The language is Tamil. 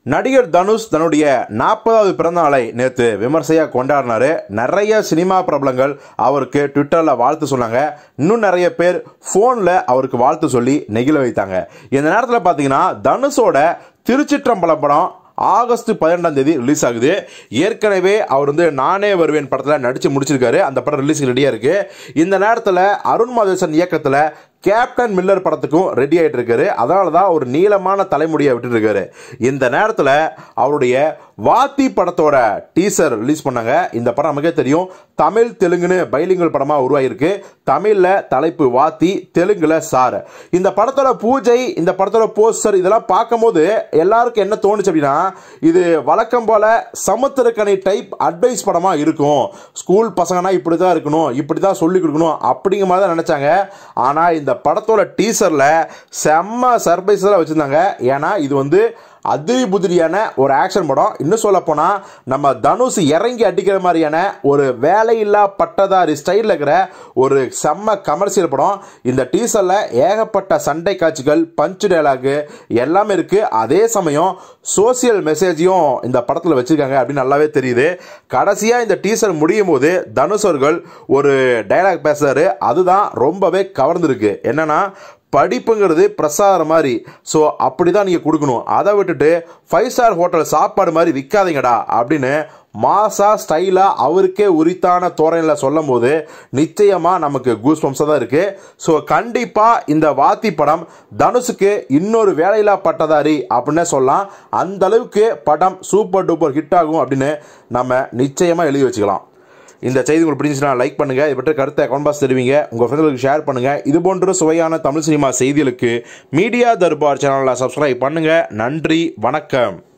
நடிகர் தனுஷ் தன்னுடைய நாற்பதாவது பிறந்த நாளை நேற்று விமர்சையாக கொண்டாடினாரு நிறைய சினிமா பிரபலங்கள் அவருக்கு ட்விட்டரில் வாழ்த்து சொன்னாங்க இன்னும் நிறைய பேர் ஃபோனில் அவருக்கு வாழ்த்து சொல்லி நெகிழ வைத்தாங்க இந்த நேரத்தில் பார்த்தீங்கன்னா தனுஷோட திருச்சிற்றம்பலம் படம் ஆகஸ்ட் பதினெண்டாம் தேதி ரிலீஸ் ஆகுது ஏற்கனவே அவர் வந்து நானே வருவேன் படத்தில் நடித்து முடிச்சிருக்காரு அந்த படம் ரிலீஸ் ரெடியாக இருக்கு இந்த நேரத்தில் அருண் மாதேசன் இயக்கத்தில் கேப்டன் மில்லர் படத்துக்கும் ரெடி ஆகிட்டு இருக்காரு அதனால தான் ஒரு நீளமான தலைமுடியை விட்டுட்டு இருக்காரு இந்த நேரத்தில் அவருடைய வாத்தி படத்தோட டீசர் ரிலீஸ் பண்ணாங்க இந்த படம் நமக்கே தெரியும் தமிழ் தெலுங்குன்னு பைலிங்கல் படமாக உருவாகிருக்கு தமிழில் தலைப்பு வாத்தி தெலுங்குல சார் இந்த படத்தோட பூஜை இந்த படத்தோட போஸ்டர் இதெல்லாம் பார்க்கும்போது எல்லாருக்கும் என்ன தோணுச்சு அப்படின்னா இது வழக்கம் போல சமுத்திரக்கணி டைப் அட்வைஸ் படமாக இருக்கும் ஸ்கூல் பசங்கன்னா இப்படி தான் இருக்கணும் இப்படி தான் சொல்லி கொடுக்கணும் அப்படிங்கிற மாதிரி தான் நினச்சாங்க ஆனால் இந்த படத்தோட டீசரில் செம்ம சர்ப்ரைஸாக வச்சுருந்தாங்க ஏன்னா இது வந்து அதிரி புதிரியான ஒரு ஆக்ஷன் படம் இன்னும் சொல்ல போனால் நம்ம தனுஷ் இறங்கி அடிக்கிற மாதிரியான ஒரு வேலையில்லா பட்டதாரி ஸ்டைலில் இருக்கிற ஒரு செம்ம கமர்ஷியல் படம் இந்த டீசரில் ஏகப்பட்ட சண்டை காட்சிகள் பஞ்சு டைலாகு எல்லாமே இருக்குது அதே சமயம் சோசியல் மெசேஜையும் இந்த படத்தில் வச்சுருக்காங்க அப்படின்னு நல்லாவே தெரியுது கடைசியாக இந்த டீசர் முடியும் போது தனுஷ் அவர்கள் ஒரு டைலாக் பேசுகிறாரு அதுதான் ரொம்பவே கவர்ந்துருக்கு என்னன்னா படிப்புங்கிறது பிரசாரம் மாதிரி ஸோ அப்படி தான் நீங்கள் கொடுக்கணும் அதை விட்டுட்டு ஃபைவ் ஸ்டார் ஹோட்டல் சாப்பாடு மாதிரி விற்காதீங்கடா அப்படின்னு மாசா ஸ்டைலாக அவருக்கே உரித்தான தோரணையில் சொல்லும் போது நிச்சயமாக நமக்கு கூஸ் பம்ஸாக தான் இருக்குது ஸோ கண்டிப்பாக இந்த வாத்தி படம் தனுஷுக்கு இன்னொரு வேலையில்லா பட்டதாரி அப்படின்னே சொல்லலாம் அந்த அளவுக்கு படம் சூப்பர் டூப்பர் ஹிட் ஆகும் அப்படின்னு நம்ம நிச்சயமாக எழுதி வச்சுக்கலாம் இந்த செய்தி உங்களுக்கு பிடிச்சிச்சுன்னா லைக் பண்ணுங்க இது பற்றி கருத்தை கமெண்ட் பாக்ஸ் தெரிவிங்க உங்க ஃப்ரெண்ட்களுக்கு ஷேர் பண்ணுங்க இது போன்ற சுவையான தமிழ் சினிமா செய்திகளுக்கு மீடியா தர்பார் சேனலில் சப்ஸ்கிரைப் பண்ணுங்க நன்றி வணக்கம்